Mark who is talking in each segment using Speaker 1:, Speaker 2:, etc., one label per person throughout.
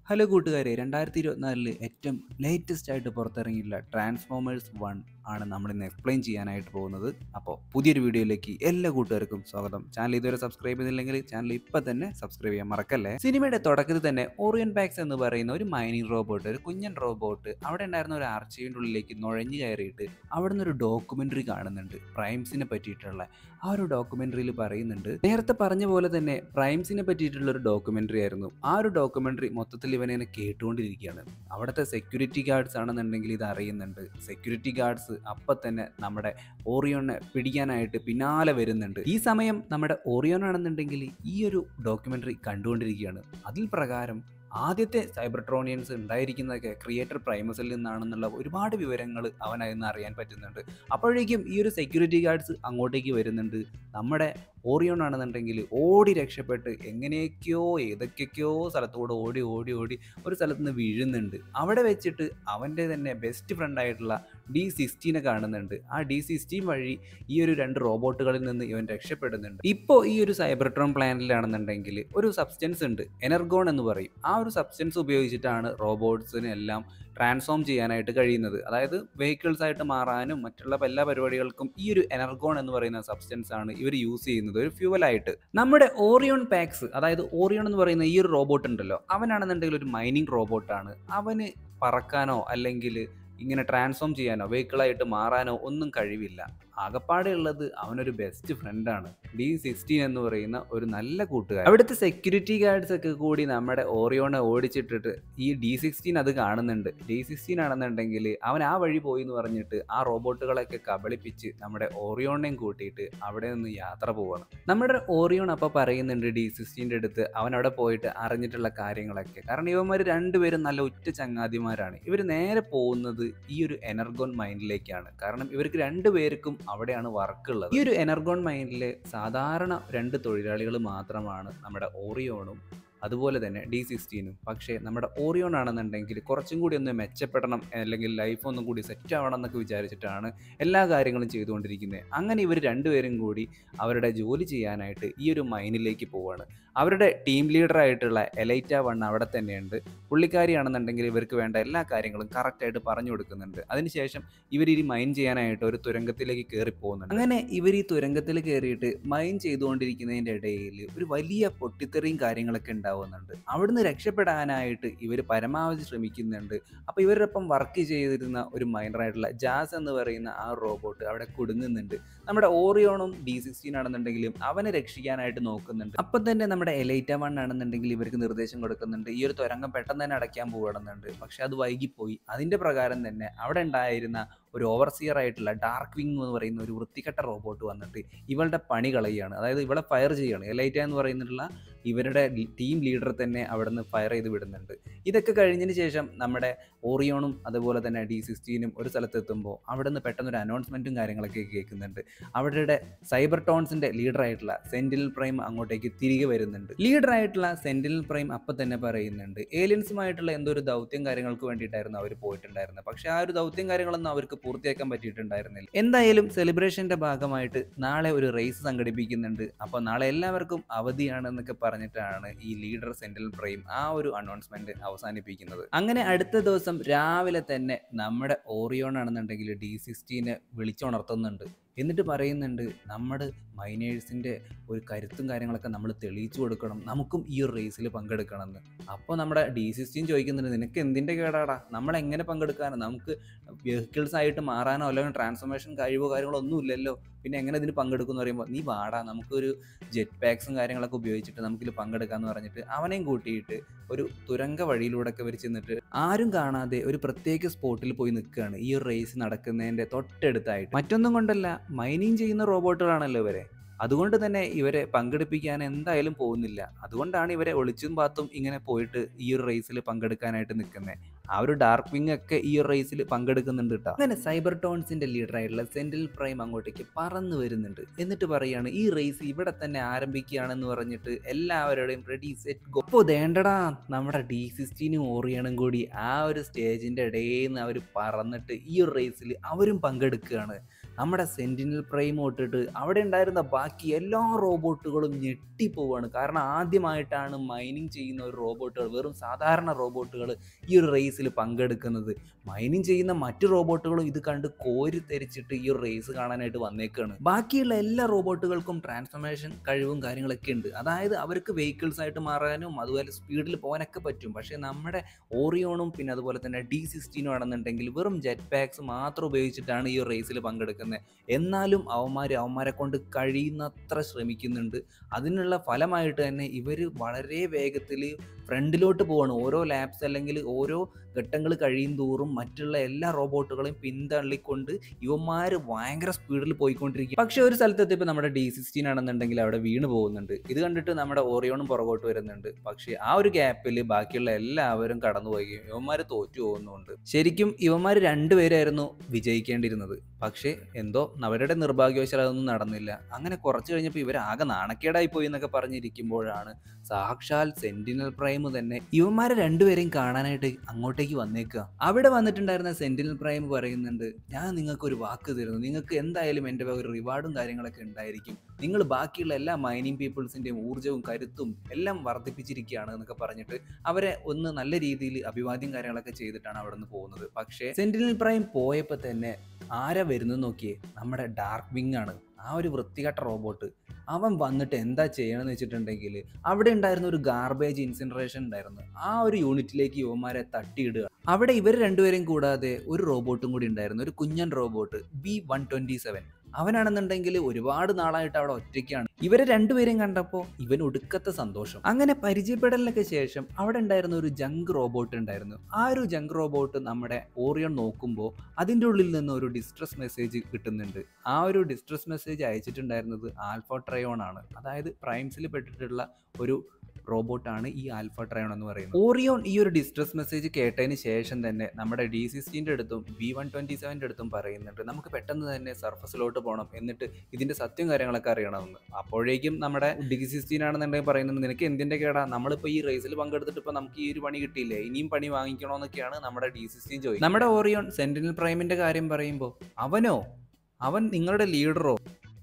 Speaker 1: hello കൂട്ടുകാരെ രണ്ടായിരത്തി ഇരുപത്തിനാലില് ഏറ്റവും ലേറ്റസ്റ്റ് ആയിട്ട് പുറത്തിറങ്ങിയിട്ടുള്ള ട്രാൻസ്ഫോമേഴ്സ് വൺ ആണ് നമ്മൾ ഇന്ന് എക്സ്പ്ലെയിൻ ചെയ്യാനായിട്ട് പോകുന്നത് അപ്പോൾ പുതിയൊരു വീഡിയോയിലേക്ക് എല്ലാ കൂട്ടുകാർക്കും സ്വാഗതം ചാനൽ ഇതുവരെ സബ്സ്ക്രൈബ് ചെയ്തില്ലെങ്കിൽ ചാനൽ ഇപ്പം തന്നെ സബ്സ്ക്രൈബ് ചെയ്യാൻ മറക്കല്ലേ സിനിമയുടെ തുടക്കത്തിൽ തന്നെ ഓറിയൻ പാക്സ് എന്ന് പറയുന്ന ഒരു മൈനിങ് റോബോട്ട് ഒരു കുഞ്ഞൻ റോബോട്ട് അവിടെ ഉണ്ടായിരുന്ന ഒരു ആർച്ചീവിൻ്റെ ഉള്ളിലേക്ക് നുഴഞ്ഞു കയറിയിട്ട് അവിടുന്ന് ഒരു ഡോക്യുമെൻ്ററി കാണുന്നുണ്ട് പ്രൈംസിനെ പറ്റിയിട്ടുള്ള ആ ഒരു ഡോക്യുമെൻ്ററിയിൽ പറയുന്നുണ്ട് നേരത്തെ പറഞ്ഞ പോലെ തന്നെ പ്രൈംസിനെ പറ്റിയിട്ടുള്ള ഒരു ഡോക്യുമെൻ്ററി ആയിരുന്നു ആ ഒരു ഡോക്യുമെൻ്ററി മൊത്തത്തിൽ ഇവനെ കേട്ടുകൊണ്ടിരിക്കുകയാണ് അവിടുത്തെ സെക്യൂരിറ്റി ഗാർഡ്സ് ആണെന്നുണ്ടെങ്കിൽ ഇത് അറിയുന്നുണ്ട് സെക്യൂരിറ്റി ഗാർഡ്സ് അപ്പം തന്നെ നമ്മുടെ ഓറിയോണിനെ പിടിക്കാനായിട്ട് പിന്നാലെ വരുന്നുണ്ട് ഈ സമയം നമ്മുടെ ഓറിയോൺ ആണെന്നുണ്ടെങ്കിൽ ഈ ഒരു ഡോക്യുമെൻ്ററി കണ്ടുകൊണ്ടിരിക്കുകയാണ് അതിൽ പ്രകാരം ആദ്യത്തെ സൈബർട്രോണിയൻസ് ഉണ്ടായിരിക്കുന്നതൊക്കെ ക്രിയേറ്റർ പ്രൈമസിൽ നിന്നാണെന്നുള്ള ഒരുപാട് വിവരങ്ങൾ അവൻ അതിൽ നിന്ന് അറിയാൻ പറ്റുന്നുണ്ട് അപ്പോഴേക്കും ഈ ഒരു സെക്യൂരിറ്റി ഗാർഡ്സ് അങ്ങോട്ടേക്ക് വരുന്നുണ്ട് നമ്മുടെ ഓറിയോൺ ആണെന്നുണ്ടെങ്കിൽ ഓടി രക്ഷപ്പെട്ട് എങ്ങനെയൊക്കെയോ ഏതൊക്കെയൊക്കെയോ സ്ഥലത്തൂടെ ഓടി ഓടി ഓടി ഒരു സ്ഥലത്ത് നിന്ന് വീഴുന്നുണ്ട് അവിടെ വെച്ചിട്ട് അവൻ്റെ തന്നെ ബെസ്റ്റ് ഫ്രണ്ട് ആയിട്ടുള്ള ഡി സിക്സ്റ്റീനെ കാണുന്നുണ്ട് ആ ഡി സിക്സ്റ്റീൻ വഴി ഈ ഒരു രണ്ട് റോബോട്ടുകളിൽ നിന്ന് ഇവൻ രക്ഷപ്പെടുന്നുണ്ട് ഇപ്പോൾ ഈ ഒരു സൈബർട്രോൺ പ്ലാനിലാണെന്നുണ്ടെങ്കിൽ ഒരു സബ്സ്റ്റൻസ് ഉണ്ട് എനർഗോൺ എന്ന് പറയും ആ ഒരു സബ്സ്റ്റൻസ് ഉപയോഗിച്ചിട്ടാണ് റോബോട്ട്സിനെ എല്ലാം ട്രാൻസ്ഫോം ചെയ്യാനായിട്ട് കഴിയുന്നത് അതായത് വെഹിക്കിൾസ് ആയിട്ട് മാറാനും മറ്റുള്ള എല്ലാ പരിപാടികൾക്കും ഈ ഒരു എനർഗോൺ എന്ന് പറയുന്ന സബ്സ്റ്റൻസ് ആണ് ഇവർ യൂസ് ചെയ്യുന്നത് ഒരു ഫ്യൂവലായിട്ട് നമ്മുടെ ഓറിയോൺ പാക്സ് അതായത് ഓറിയോൺ എന്ന് പറയുന്ന ഈ ഒരു റോബോട്ട് ഉണ്ടല്ലോ അവനാണെന്നുണ്ടെങ്കിൽ ഒരു മൈനിങ് റോബോട്ടാണ് അവന് പറക്കാനോ അല്ലെങ്കിൽ ഇങ്ങനെ ട്രാൻസ്ഫോം ചെയ്യാനോ വെഹിക്കിളായിട്ട് മാറാനോ ഒന്നും കഴിവില്ല ആകപ്പാടെ ഉള്ളത് അവനൊരു ബെസ്റ്റ് ഫ്രണ്ടാണ് ഡി സിക്സ്റ്റീൻ എന്ന് പറയുന്ന ഒരു നല്ല കൂട്ടുകാരൻ അവിടുത്തെ സെക്യൂരിറ്റി ഗാർഡ്സ് ഒക്കെ കൂടി നമ്മുടെ ഓറിയോണെ ഓടിച്ചിട്ടിട്ട് ഈ ഡി സിക്സ്റ്റീൻ അത് കാണുന്നുണ്ട് ഡി സിക്സ്റ്റീൻ ആണെന്നുണ്ടെങ്കിൽ അവൻ ആ വഴി പോയി എന്ന് പറഞ്ഞിട്ട് ആ റോബോട്ടുകളൊക്കെ കബളിപ്പിച്ച് നമ്മുടെ ഓറിയോണിനെയും കൂട്ടിയിട്ട് അവിടെ നിന്ന് യാത്ര പോവാണ് നമ്മുടെ ഓറിയോൺ അപ്പോൾ പറയുന്നുണ്ട് ഡി സിക്സ്റ്റീൻ്റെ അടുത്ത് അവൻ അവിടെ പോയിട്ട് അറിഞ്ഞിട്ടുള്ള കാര്യങ്ങളൊക്കെ കാരണം ഇവന്മാർ രണ്ടുപേരും നല്ല ഉറ്റ ചങ്ങാതിമാരാണ് ഇവർ നേരെ പോകുന്നത് ഈ ഒരു എനർഗോൺ മൈൻഡിലേക്കാണ് കാരണം ഇവർക്ക് രണ്ടുപേർക്കും അവിടെയാണ് വർക്ക് ഉള്ളത് ഈ ഒരു എനർഗോൺ മൈൻഡിൽ സാധാരണ രണ്ട് തൊഴിലാളികൾ മാത്രമാണ് നമ്മുടെ ഓറിയോണും അതുപോലെ തന്നെ ഡി സിക്സ്റ്റീനും പക്ഷേ നമ്മുടെ ഓറിയോൺ ആണെന്നുണ്ടെങ്കിൽ കുറച്ചും കൂടി ഒന്ന് മെച്ചപ്പെടണം അല്ലെങ്കിൽ ലൈഫ് ഒന്നും കൂടി സെറ്റ് ആവണം എന്നൊക്കെ വിചാരിച്ചിട്ടാണ് എല്ലാ കാര്യങ്ങളും ചെയ്തുകൊണ്ടിരിക്കുന്നത് അങ്ങനെ ഇവർ രണ്ടുപേരും കൂടി അവരുടെ ജോലി ചെയ്യാനായിട്ട് ഈ ഒരു മൈനിലേക്ക് പോവാണ് അവരുടെ ടീം ലീഡറായിട്ടുള്ള എലൈറ്റ വൺ അവിടെ തന്നെയുണ്ട് പുള്ളിക്കാരിയാണെന്നുണ്ടെങ്കിൽ ഇവർക്ക് വേണ്ട എല്ലാ കാര്യങ്ങളും കറക്റ്റായിട്ട് പറഞ്ഞു കൊടുക്കുന്നുണ്ട് അതിനുശേഷം ഇവർ ഈ മൈൻ ചെയ്യാനായിട്ട് ഒരു തുരങ്കത്തിലേക്ക് കയറി പോകുന്നുണ്ട് അങ്ങനെ ഇവർ ഈ തുരങ്കത്തിൽ കയറിയിട്ട് മൈൻ ചെയ്തുകൊണ്ടിരിക്കുന്നതിൻ്റെ ഇടയിൽ ഒരു വലിയ പൊട്ടിത്തെറിയും കാര്യങ്ങളൊക്കെ ഉണ്ടാവുന്നുണ്ട് അവിടുന്ന് രക്ഷപ്പെടാനായിട്ട് ഇവർ പരമാവധി ശ്രമിക്കുന്നുണ്ട് അപ്പോൾ ഇവരോടൊപ്പം വർക്ക് ചെയ്തിരുന്ന ഒരു മൈനറായിട്ടുള്ള ജാസ് എന്ന് പറയുന്ന ആ റോബോട്ട് അവിടെ കുടുങ്ങുന്നുണ്ട് നമ്മുടെ ഓറിയോണും ഡി സിക്സ്റ്റീൻ ആണെന്നുണ്ടെങ്കിലും അവനെ രക്ഷിക്കാനായിട്ട് നോക്കുന്നുണ്ട് അപ്പം തന്നെ നമ്മുടെ എലൈറ്റ വൺ ആണെന്നുണ്ടെങ്കിൽ ഇവർക്ക് നിർദ്ദേശം കൊടുക്കുന്നുണ്ട് ഈ ഒരു തുരങ്കം പെട്ടെന്ന് തന്നെ അടയ്ക്കാൻ പോകണമെന്നുണ്ട് പക്ഷെ അത് വൈകിപ്പോയി അതിൻ്റെ പ്രകാരം തന്നെ അവിടെ ഉണ്ടായിരുന്ന ഒരു ഓവർസിയർ ആയിട്ടുള്ള ഡാർക്ക് വിങ് എന്ന് പറയുന്ന ഒരു വൃത്തികെട്ട റോബോട്ട് വന്നിട്ട് ഇവളുടെ പണി കളയുകയാണ് അതായത് ഇവളെ ഫയർ ചെയ്യുകയാണ് എലൈറ്റ എന്ന് പറയുന്നിട്ടുള്ള ഇവരുടെ ടീം ലീഡർ തന്നെ അവിടെ നിന്ന് ഫയർ ചെയ്ത് വിടുന്നുണ്ട് ഇതൊക്കെ കഴിഞ്ഞതിന് ശേഷം നമ്മുടെ ഓറിയോണും അതുപോലെ തന്നെ ഡി സിക്സ്റ്റീനും ഒരു സ്ഥലത്തെത്തുമ്പോൾ അവിടെ നിന്ന് പെട്ടെന്ന് ഒരു അനൗൺസ്മെൻറ്റും കാര്യങ്ങളൊക്കെ കേൾക്കുന്നുണ്ട് അവരുടെ സൈബർ ടോൺസിൻ്റെ ലീഡറായിട്ടുള്ള സെൻറ്റിനൽ പ്രൈം അങ്ങോട്ടേക്ക് തിരികെ വരുന്നുണ്ട് ലീഡറായിട്ടുള്ള സെൻറ്റിനൽ പ്രൈം അപ്പം തന്നെ പറയുന്നുണ്ട് ഏലിയൻസുമായിട്ടുള്ള എന്തോ ഒരു ദൗത്യം കാര്യങ്ങൾക്ക് വേണ്ടിയിട്ടായിരുന്നു അവർ പോയിട്ടുണ്ടായിരുന്നത് പക്ഷേ ആ ഒരു ദൗത്യം കാര്യങ്ങളൊന്നും അവർക്ക് പൂർത്തിയാക്കാൻ പറ്റിയിട്ടുണ്ടായിരുന്നില്ല എന്തായാലും സെലിബ്രേഷൻ്റെ ഭാഗമായിട്ട് നാളെ ഒരു റേസ് സംഘടിപ്പിക്കുന്നുണ്ട് അപ്പോൾ നാളെ എല്ലാവർക്കും അവധിയാണെന്നൊക്കെ പറഞ്ഞിട്ടാണ് ഈ ലീഡർ സെൻട്രൽ പ്രൈം ആ ഒരു അനൗൺസ്മെന്റ് അവസാനിപ്പിക്കുന്നത് അങ്ങനെ അടുത്ത ദിവസം രാവിലെ തന്നെ നമ്മുടെ ഓറിയോൺ ആണെന്നുണ്ടെങ്കിൽ ഡി സിക്സ്റ്റീനെ വിളിച്ചുണർത്തുന്നുണ്ട് എന്നിട്ട് പറയുന്നുണ്ട് നമ്മുടെ മൈനേഴ്സിൻ്റെ ഒരു കരുത്തും കാര്യങ്ങളൊക്കെ നമ്മൾ തെളിയിച്ചു കൊടുക്കണം നമുക്കും ഈ ഒരു റേസിൽ പങ്കെടുക്കണം എന്ന് അപ്പോൾ നമ്മുടെ ഡി സിക്സ്റ്റീൻ ചോദിക്കുന്നുണ്ട് നിനക്ക് എന്തിൻ്റെ കേടാടാ നമ്മൾ എങ്ങനെ പങ്കെടുക്കാനോ നമുക്ക് വെഹിക്കിൾസ് ആയിട്ട് മാറാനോ അല്ലെങ്കിൽ ട്രാൻസ്ഫോർമേഷൻ കഴിവോ കാര്യങ്ങളോ ഒന്നും ഇല്ലല്ലോ പിന്നെ എങ്ങനെ ഇതിന് പങ്കെടുക്കുമെന്ന് പറയുമ്പോൾ നീ വാടാ നമുക്കൊരു ജെറ്റ് പാക്സും കാര്യങ്ങളൊക്കെ ഉപയോഗിച്ചിട്ട് നമുക്കിതിൽ പങ്കെടുക്കാമെന്ന് പറഞ്ഞിട്ട് അവനെയും കൂട്ടിയിട്ട് ഒരു തുരങ്ക വഴിയിലൂടെ ഒക്കെ വരെ ചെന്നിട്ട് ആരും കാണാതെ ഒരു പ്രത്യേക സ്പോട്ടിൽ പോയി നിൽക്കുകയാണ് ഈ ഒരു റേസ് നടക്കുന്നതിൻ്റെ തൊട്ടടുത്തായിട്ട് മറ്റൊന്നും കൊണ്ടല്ല മൈനിങ് ചെയ്യുന്ന റോബോട്ടുകളാണല്ലോ ഇവരെ അതുകൊണ്ട് തന്നെ ഇവരെ പങ്കെടുപ്പിക്കാൻ എന്തായാലും പോകുന്നില്ല അതുകൊണ്ടാണ് ഇവരെ ഒളിച്ചും പാത്തും ഇങ്ങനെ പോയിട്ട് ഈ ഒരു റേസിൽ പങ്കെടുക്കാനായിട്ട് നിൽക്കുന്നത് ആ ഒരു ഡാർക്ക് വിങ് ഒക്കെ ഈ ഒരു റേസിൽ പങ്കെടുക്കുന്നുണ്ട് കേട്ടോ അങ്ങനെ സൈബർ ടോൺസിന്റെ ലീഡറായിട്ടുള്ള സെൻട്രൽ പ്രൈം അങ്ങോട്ടേക്ക് പറന്നു വരുന്നുണ്ട് എന്നിട്ട് പറയാണ് ഈ റേസ് ഇവിടെ തന്നെ ആരംഭിക്കുകയാണെന്ന് പറഞ്ഞിട്ട് എല്ലാവരുടെയും റെഡി സെറ്റ് ഗോ അപ്പോൾ ദേണ്ടടാ നമ്മുടെ ഡി സിക്സ്റ്റീനും ഓറിയണും കൂടി ആ ഒരു സ്റ്റേജിന്റെ ഇടയിൽ നിന്ന് അവർ പറന്നിട്ട് ഈ ഒരു റേസിൽ അവരും പങ്കെടുക്കുകയാണ് നമ്മുടെ സെൻറ്റിനൽ പ്രൈം തൊട്ടിട്ട് അവിടെ ഉണ്ടായിരുന്ന ബാക്കി എല്ലാ റോബോട്ടുകളും ഞെട്ടിപ്പോവാണ് കാരണം ആദ്യമായിട്ടാണ് മൈനിങ് ചെയ്യുന്ന ഒരു റോബോട്ടുകൾ വെറും സാധാരണ റോബോട്ടുകൾ ഈ ഒരു റേസിൽ പങ്കെടുക്കുന്നത് മൈനിങ് ചെയ്യുന്ന മറ്റു റോബോട്ടുകളും ഇത് കണ്ട് കോരി തെരിച്ചിട്ട് ഈ ഒരു റേസ് കാണാനായിട്ട് വന്നേക്കാണ് ബാക്കിയുള്ള എല്ലാ റോബോട്ടുകൾക്കും ട്രാൻസ്ഫോർമേഷൻ കഴിവും കാര്യങ്ങളൊക്കെ ഉണ്ട് അതായത് അവർക്ക് വെഹിക്കിൾസ് ആയിട്ട് മാറാനും അതുപോലെ സ്പീഡിൽ പോകാനൊക്കെ പറ്റും പക്ഷേ നമ്മുടെ ഓറിയോണും പിന്നെ അതുപോലെ തന്നെ ഡി സിക്സ്റ്റീനും ആണെന്നുണ്ടെങ്കിൽ വെറും ജെറ്റ് പാക്സ് മാത്രം ഉപയോഗിച്ചിട്ടാണ് ഈ റേസിൽ പങ്കെടുക്കുന്നത് എന്നാലും അവന്മാർ അവന്മാരെ കൊണ്ട് കഴിയുന്നത്ര ശ്രമിക്കുന്നുണ്ട് അതിനുള്ള ഫലമായിട്ട് തന്നെ ഇവർ വളരെ വേഗത്തിൽ ഫ്രണ്ടിലോട്ട് പോവാണ് ഓരോ ലാബ്സ് അല്ലെങ്കിൽ ഓരോ ഘട്ടങ്ങൾ കഴിയും തോറും മറ്റുള്ള എല്ലാ റോബോട്ടുകളെയും പിന്തള്ളിക്കൊണ്ട് ഇവന്മാർ ഭയങ്കര സ്പീഡിൽ പോയിക്കൊണ്ടിരിക്കും പക്ഷേ ഒരു സ്ഥലത്തെത്തിയപ്പോൾ നമ്മുടെ ഡി സിക്സ്റ്റീൻ ആണെന്നുണ്ടെങ്കിൽ അവിടെ വീണ് പോകുന്നുണ്ട് ഇത് കണ്ടിട്ട് നമ്മുടെ ഓറിയോണും പുറകോട്ട് വരുന്നുണ്ട് പക്ഷേ ആ ഒരു ഗ്യാപ്പിൽ ബാക്കിയുള്ള എല്ലാവരും കടന്നുപോയി ഇവന്മാർ തോറ്റു പോകുന്നുണ്ട് ശരിക്കും ഇവന്മാർ രണ്ടുപേരായിരുന്നു വിജയിക്കേണ്ടിയിരുന്നത് പക്ഷേ എന്തോ അവരുടെ നിർഭാഗ്യവശാൽ അതൊന്നും നടന്നില്ല അങ്ങനെ കുറച്ച് കഴിഞ്ഞപ്പോൾ ഇവർ ആകെ നാണക്കേടായി പോയി എന്നൊക്കെ പറഞ്ഞിരിക്കുമ്പോഴാണ് സാക്ഷാൽ സെന്റിനൽ പ്രൈം തന്നെ ഇവന്മാരെ രണ്ടുപേരെയും കാണാനായിട്ട് അങ്ങോട്ടേക്ക് വന്നേക്കുക അവിടെ വന്നിട്ടുണ്ടായിരുന്ന സെന്റിനൽ പ്രൈം പറയുന്നുണ്ട് ഞാൻ നിങ്ങൾക്ക് ഒരു വാക്ക് തരുന്നു നിങ്ങൾക്ക് എന്തായാലും എൻ്റെ ഒരു റിവാർഡും കാര്യങ്ങളൊക്കെ ഉണ്ടായിരിക്കും നിങ്ങൾ ബാക്കിയുള്ള എല്ലാ മൈനിങ് പീപ്പിൾസിൻ്റെയും ഊർജ്ജവും കരുത്തും എല്ലാം വർദ്ധിപ്പിച്ചിരിക്കുകയാണ് എന്നൊക്കെ പറഞ്ഞിട്ട് അവരെ ഒന്ന് നല്ല രീതിയിൽ അഭിവാദ്യം കാര്യങ്ങളൊക്കെ ചെയ്തിട്ടാണ് അവിടെ നിന്ന് പോകുന്നത് പക്ഷേ സെന്റിനൽ പ്രൈം പോയപ്പോൾ തന്നെ ആരാ വരുന്നത് നോക്കിയേ നമ്മുടെ ഡാർക്ക് വിങ് ആണ് ആ ഒരു വൃത്തികെട്ട റോബോട്ട് അവൻ വന്നിട്ട് എന്താ ചെയ്യണമെന്ന് വെച്ചിട്ടുണ്ടെങ്കിൽ അവിടെ ഉണ്ടായിരുന്ന ഒരു ഗാർബേജ് ഇൻസിനറേഷൻ ഉണ്ടായിരുന്നു ആ ഒരു യൂണിറ്റിലേക്ക് യുവന്മാരെ തട്ടിയിടുക അവിടെ ഇവർ രണ്ടുപേരും കൂടാതെ ഒരു റോബോട്ടും കൂടി ഉണ്ടായിരുന്നു ഒരു കുഞ്ഞൻ robot B one twenty seven അവനാണെന്നുണ്ടെങ്കിൽ ഒരുപാട് നാളായിട്ട് അവിടെ ഒറ്റയ്ക്കാണ് ഇവരെ രണ്ടുപേരെയും കണ്ടപ്പോൾ ഇവൻ ഒടുക്കത്തെ സന്തോഷം അങ്ങനെ പരിചയപ്പെടലിനൊക്കെ ശേഷം അവിടെ ഉണ്ടായിരുന്ന ഒരു ജങ്ക് റോബോട്ട് ഉണ്ടായിരുന്നു ആ ഒരു ജങ്ക് റോബോട്ട് നമ്മുടെ ഓറിയോൺ നോക്കുമ്പോൾ അതിൻ്റെ ഉള്ളിൽ നിന്ന് ഒരു ഡിസ്ട്രസ് മെസ്സേജ് കിട്ടുന്നുണ്ട് ആ ഒരു ഡിസ്ട്രസ് മെസ്സേജ് അയച്ചിട്ടുണ്ടായിരുന്നത് ആൽഫ ട്രയോൺ ആണ് അതായത് പ്രൈംസിൽ പെട്ടിട്ടുള്ള ഒരു റോബോട്ടാണ് ഈ ആൽഫ ട്രയോൺ എന്ന് പറയുന്നത് ഓറിയോൺ ഈ ഒരു ഡിസ്ട്രസ് മെസ്സേജ് കേട്ടതിന് ശേഷം തന്നെ നമ്മുടെ ഡി സിക്സ്റ്റീൻ്റെ അടുത്തും ബി വൺ ട്വൻറ്റി സെവൻ്റെ അടുത്തും പറയുന്നുണ്ട് നമുക്ക് പെട്ടെന്ന് തന്നെ സർഫസിലോട്ട് പോകണം എന്നിട്ട് ഇതിൻ്റെ സത്യം കാര്യങ്ങളൊക്കെ അറിയണമെന്ന് അപ്പോഴേക്കും നമ്മുടെ ഡി സിക്സ്റ്റീൻ ആണെന്നുണ്ടെങ്കിൽ പറയുന്നത് നിനക്ക് എന്തിൻ്റെ കേടാ നമ്മളിപ്പോൾ ഈ റേസിൽ പങ്കെടുത്തിട്ട് ഇപ്പോൾ നമുക്ക് ഈ ഒരു പണി കിട്ടിയില്ലേ ഇനിയും പണി വാങ്ങിക്കണമെന്നൊക്കെയാണ് നമ്മുടെ ഡി സിക്സ്റ്റീൻ ചോദിക്കുന്നത് നമ്മുടെ ഓറിയോൺ സെന്റിനൽ പ്രൈമിൻ്റെ കാര്യം പറയുമ്പോൾ അവനോ അവൻ നിങ്ങളുടെ ലീഡറോ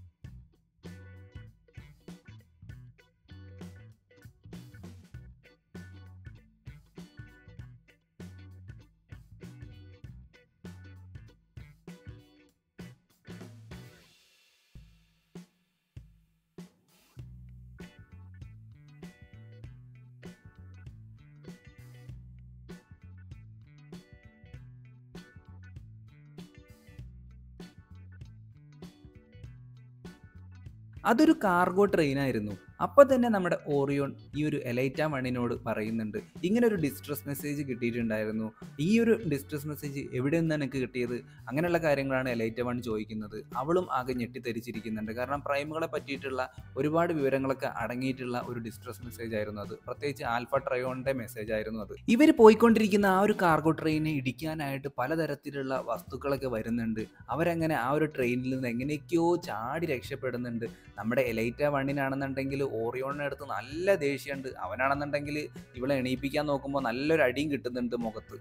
Speaker 1: അതൊരു കാർഗോ ട്രെയിനായിരുന്നു അപ്പോൾ തന്നെ നമ്മുടെ ഓറിയോൺ ഈ ഒരു എലൈറ്റ മണ്ണിനോട് പറയുന്നുണ്ട് ഇങ്ങനെ ഒരു ഡിസ്ട്രസ് മെസ്സേജ് കിട്ടിയിട്ടുണ്ടായിരുന്നു ഈ ഒരു ഡിസ്ട്രസ് മെസ്സേജ് എവിടെ നിന്നാണ് എനിക്ക് കിട്ടിയത് അങ്ങനെയുള്ള കാര്യങ്ങളാണ് എലൈറ്റ വൺ ചോദിക്കുന്നത് അവളും ആകെ ഞെട്ടിത്തെരിച്ചിരിക്കുന്നുണ്ട് കാരണം പ്രൈമുകളെ പറ്റിയിട്ടുള്ള ഒരുപാട് വിവരങ്ങളൊക്കെ അടങ്ങിയിട്ടുള്ള ഒരു ഡിസ്ട്രസ് മെസ്സേജ് ആയിരുന്നു അത് പ്രത്യേകിച്ച് ആൽഫ ട്രയോണിൻ്റെ മെസ്സേജ് ആയിരുന്നു അത് ഇവർ പോയിക്കൊണ്ടിരിക്കുന്ന ആ ഒരു കാർഗോ ട്രെയിനെ ഇടിക്കാനായിട്ട് പലതരത്തിലുള്ള വസ്തുക്കളൊക്കെ വരുന്നുണ്ട് അവരങ്ങനെ ആ ഒരു ട്രെയിനിൽ നിന്ന് എങ്ങനെയൊക്കെയോ ചാടി രക്ഷപ്പെടുന്നുണ്ട് നമ്മുടെ എലൈറ്റ വണ്ണിനാണെന്നുണ്ടെങ്കിൽ ഓറിയോണിൻ്റെ അടുത്ത് നല്ല ദേഷ്യമുണ്ട് അവനാണെന്നുണ്ടെങ്കിൽ ഇവളെ എണീപ്പിക്കാൻ നോക്കുമ്പോൾ നല്ലൊരു അടിയും കിട്ടുന്നുണ്ട് മുഖത്ത്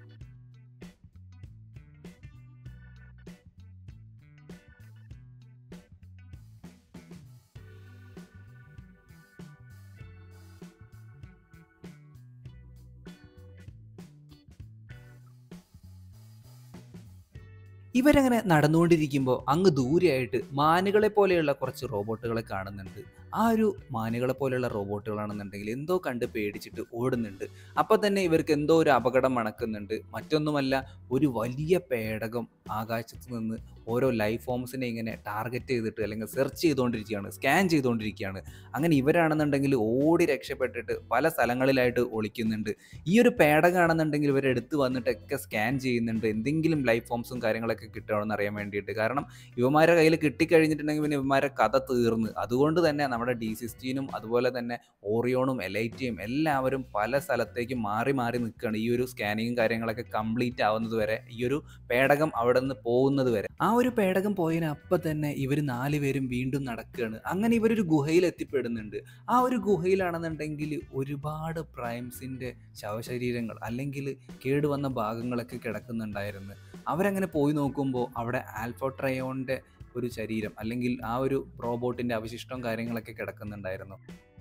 Speaker 1: ഇവരങ്ങനെ നടന്നുകൊണ്ടിരിക്കുമ്പോൾ അങ്ങ് ദൂരെയായിട്ട് മാനുകളെ പോലെയുള്ള കുറച്ച് റോബോട്ടുകളെ കാണുന്നുണ്ട് ആ ഒരു മാനുകളെ പോലെയുള്ള റോബോട്ടുകളാണെന്നുണ്ടെങ്കിൽ എന്തോ കണ്ട് പേടിച്ചിട്ട് ഓടുന്നുണ്ട് അപ്പോൾ തന്നെ ഇവർക്ക് എന്തോ ഒരു അപകടം മണക്കുന്നുണ്ട് മറ്റൊന്നുമല്ല ഒരു വലിയ പേടകം ആകാശത്ത് നിന്ന് ഓരോ ലൈഫ് ഫോംസിനെ ഇങ്ങനെ ടാർഗറ്റ് ചെയ്തിട്ട് അല്ലെങ്കിൽ സെർച്ച് ചെയ്തുകൊണ്ടിരിക്കുകയാണ് സ്കാൻ ചെയ്തുകൊണ്ടിരിക്കുകയാണ് അങ്ങനെ ഇവരാണെന്നുണ്ടെങ്കിൽ ഓടി രക്ഷപ്പെട്ടിട്ട് പല സ്ഥലങ്ങളിലായിട്ട് ഒളിക്കുന്നുണ്ട് ഈ ഒരു പേടകമാണെന്നുണ്ടെങ്കിൽ ഇവർ എടുത്ത് വന്നിട്ടൊക്കെ സ്കാൻ ചെയ്യുന്നുണ്ട് എന്തെങ്കിലും ലൈഫ് ഫോംസും കാര്യങ്ങളൊക്കെ കിട്ടുകയാണെന്ന് അറിയാൻ വേണ്ടിയിട്ട് കാരണം ഇവന്മാരുടെ കയ്യിൽ കിട്ടിക്കഴിഞ്ഞിട്ടുണ്ടെങ്കിൽ പിന്നെ ഇവന്മാരെ കഥ തീർന്ന് അതുകൊണ്ട് തന്നെ നമ്മുടെ ഡി സിക്സ്റ്റീനും അതുപോലെ തന്നെ ഓറിയോണും എലൈറ്റിയും എല്ലാവരും പല സ്ഥലത്തേക്ക് മാറി മാറി നിൽക്കുകയാണ് ഈ ഒരു സ്കാനിങ്ങും കാര്യങ്ങളൊക്കെ കംപ്ലീറ്റ് ആവുന്നത് വരെ ഈ ഒരു പേടകം അവിടെ നിന്ന് പോകുന്നത് വരെ ആ ഒരു പേടകം പോയതിന് അപ്പം തന്നെ ഇവർ നാലുപേരും വീണ്ടും നടക്കുകയാണ് അങ്ങനെ ഇവരൊരു ഗുഹയിൽ എത്തിപ്പെടുന്നുണ്ട് ആ ഒരു ഗുഹയിലാണെന്നുണ്ടെങ്കിൽ ഒരുപാട് പ്രൈംസിൻ്റെ ശവശരീരങ്ങൾ അല്ലെങ്കിൽ കേടുവന്ന ഭാഗങ്ങളൊക്കെ കിടക്കുന്നുണ്ടായിരുന്നു അവരങ്ങനെ പോയി നോക്കുമ്പോൾ അവിടെ ആൽഫോ ട്രയോണിൻ്റെ ഒരു ശരീരം അല്ലെങ്കിൽ ആ ഒരു റോബോട്ടിൻ്റെ അവശിഷ്ടവും കാര്യങ്ങളൊക്കെ കിടക്കുന്നുണ്ടായിരുന്നു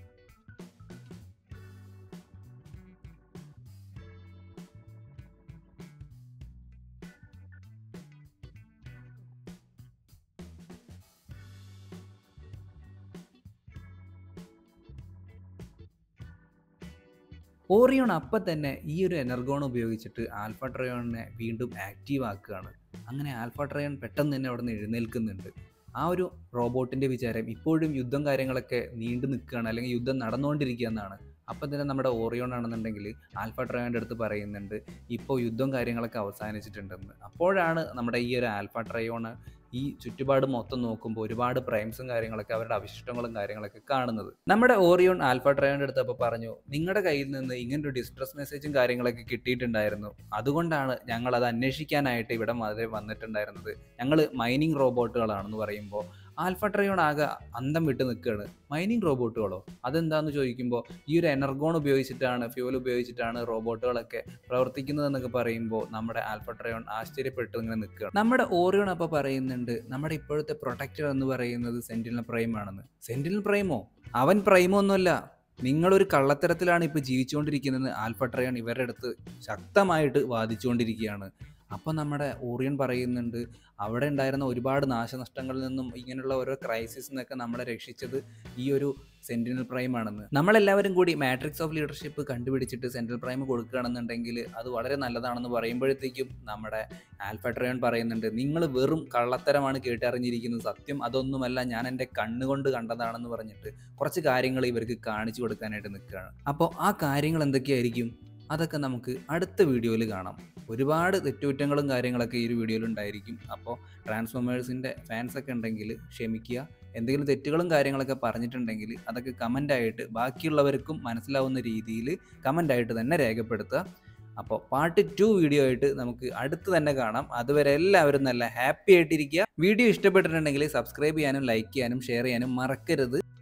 Speaker 1: ഓറിയോൺ അപ്പം തന്നെ ഈ ഒരു എനർഗോൺ ഉപയോഗിച്ചിട്ട് ആൽഫ ട്രയോണിനെ വീണ്ടും ആക്റ്റീവ് ആക്കുകയാണ് അങ്ങനെ ആൽഫ ട്രയോൺ പെട്ടെന്ന് തന്നെ അവിടെ നിന്ന് എഴുന്നേൽക്കുന്നുണ്ട് ആ ഒരു റോബോട്ടിൻ്റെ വിചാരം ഇപ്പോഴും യുദ്ധം കാര്യങ്ങളൊക്കെ നീണ്ടു നിൽക്കുകയാണ് അല്ലെങ്കിൽ യുദ്ധം നടന്നുകൊണ്ടിരിക്കുക എന്നാണ് അപ്പം തന്നെ നമ്മുടെ ഓറിയോൺ ആണെന്നുണ്ടെങ്കിൽ ആൽഫ ട്രയോൻ്റെ അടുത്ത് പറയുന്നുണ്ട് ഇപ്പോൾ യുദ്ധം കാര്യങ്ങളൊക്കെ അവസാനിച്ചിട്ടുണ്ടെന്ന് അപ്പോഴാണ് നമ്മുടെ ഈ ഒരു ആൽഫ ട്രയോണ് ഈ ചുറ്റുപാട് മൊത്തം നോക്കുമ്പോൾ ഒരുപാട് പ്രൈംസും കാര്യങ്ങളൊക്കെ അവരുടെ അവശിഷ്ടങ്ങളും കാര്യങ്ങളൊക്കെ കാണുന്നത് നമ്മുടെ ഓറിയോൺ ആൽഫ ട്രയോൻ്റെ അടുത്ത് അപ്പോൾ പറഞ്ഞു നിങ്ങളുടെ കയ്യിൽ നിന്ന് ഇങ്ങനൊരു ഡിസ്ട്രസ് മെസ്സേജും കാര്യങ്ങളൊക്കെ കിട്ടിയിട്ടുണ്ടായിരുന്നു അതുകൊണ്ടാണ് ഞങ്ങൾ അത് അന്വേഷിക്കാനായിട്ട് ഇവിടെ വരെ വന്നിട്ടുണ്ടായിരുന്നത് ഞങ്ങൾ മൈനിങ് റോബോട്ടുകളാണെന്ന് പറയുമ്പോൾ ആൽഫ ട്രയോൺ ആകെ അന്തം വിട്ട് നിൽക്കുകയാണ് മൈനിങ് റോബോട്ടുകളോ അതെന്താന്ന് ചോദിക്കുമ്പോൾ ഈ ഒരു എനർഗോൺ ഉപയോഗിച്ചിട്ടാണ് ഫ്യൂൽ ഉപയോഗിച്ചിട്ടാണ് റോബോട്ടുകളൊക്കെ പ്രവർത്തിക്കുന്നതെന്നൊക്കെ പറയുമ്പോൾ നമ്മുടെ ആൽഫ ട്രയോൺ ആശ്ചര്യപ്പെട്ട് ഇങ്ങനെ നിൽക്കുകയാണ് നമ്മുടെ ഓറിയോൺ അപ്പോൾ പറയുന്നുണ്ട് നമ്മുടെ ഇപ്പോഴത്തെ പ്രൊട്ടക്ടർ എന്ന് പറയുന്നത് സെന്റിനൽ പ്രൈം ആണെന്ന് സെന്റിനൽ പ്രൈമോ അവൻ പ്രൈമോ ഒന്നുമല്ല നിങ്ങളൊരു കള്ളത്തരത്തിലാണ് ഇപ്പോൾ ജീവിച്ചുകൊണ്ടിരിക്കുന്നത് ആൽഫ ട്രയോൺ ഇവരുടെ അടുത്ത് ശക്തമായിട്ട് വാദിച്ചുകൊണ്ടിരിക്കുകയാണ് അപ്പോൾ നമ്മുടെ ഓറിയൻ പറയുന്നുണ്ട് അവിടെ ഉണ്ടായിരുന്ന ഒരുപാട് നാശനഷ്ടങ്ങളിൽ നിന്നും ഇങ്ങനെയുള്ള ഓരോ ക്രൈസിസിൽ നിന്നൊക്കെ നമ്മളെ രക്ഷിച്ചത് ഈ ഒരു സെൻറ്റിനൽ പ്രൈം ആണെന്ന് നമ്മളെല്ലാവരും കൂടി മാട്രിക്സ് ഓഫ് ലീഡർഷിപ്പ് കണ്ടുപിടിച്ചിട്ട് സെൻട്രൽ പ്രൈം കൊടുക്കുകയാണെന്നുണ്ടെങ്കിൽ അത് വളരെ നല്ലതാണെന്ന് പറയുമ്പോഴത്തേക്കും നമ്മുടെ ആൽഫട്രയോൺ പറയുന്നുണ്ട് നിങ്ങൾ വെറും കള്ളത്തരമാണ് കേട്ടറിഞ്ഞിരിക്കുന്നത് സത്യം അതൊന്നുമല്ല ഞാൻ എൻ്റെ കണ്ണുകൊണ്ട് കണ്ടതാണെന്ന് പറഞ്ഞിട്ട് കുറച്ച് കാര്യങ്ങൾ ഇവർക്ക് കാണിച്ചു കൊടുക്കാനായിട്ട് നിൽക്കുകയാണ് അപ്പോൾ ആ കാര്യങ്ങൾ എന്തൊക്കെയായിരിക്കും അതൊക്കെ നമുക്ക് അടുത്ത വീഡിയോയിൽ കാണാം ഒരുപാട് തെറ്റുകുറ്റങ്ങളും കാര്യങ്ങളൊക്കെ ഈ ഒരു വീഡിയോയിൽ ഉണ്ടായിരിക്കും അപ്പോൾ ട്രാൻസ്ഫോമേഴ്സിൻ്റെ ഫാൻസൊക്കെ ഉണ്ടെങ്കിൽ ക്ഷമിക്കുക എന്തെങ്കിലും തെറ്റുകളും കാര്യങ്ങളൊക്കെ പറഞ്ഞിട്ടുണ്ടെങ്കിൽ അതൊക്കെ കമൻ്റായിട്ട് ബാക്കിയുള്ളവർക്കും മനസ്സിലാവുന്ന രീതിയിൽ കമൻ്റായിട്ട് തന്നെ രേഖപ്പെടുത്തുക അപ്പോൾ പാർട്ട് ടു വീഡിയോ ആയിട്ട് നമുക്ക് അടുത്ത് തന്നെ കാണാം അതുവരെ എല്ലാവരും നല്ല ഹാപ്പി ആയിട്ടിരിക്കുക വീഡിയോ ഇഷ്ടപ്പെട്ടിട്ടുണ്ടെങ്കിൽ സബ്സ്ക്രൈബ് ചെയ്യാനും ലൈക്ക് ചെയ്യാനും ഷെയർ ചെയ്യാനും മറക്കരുത്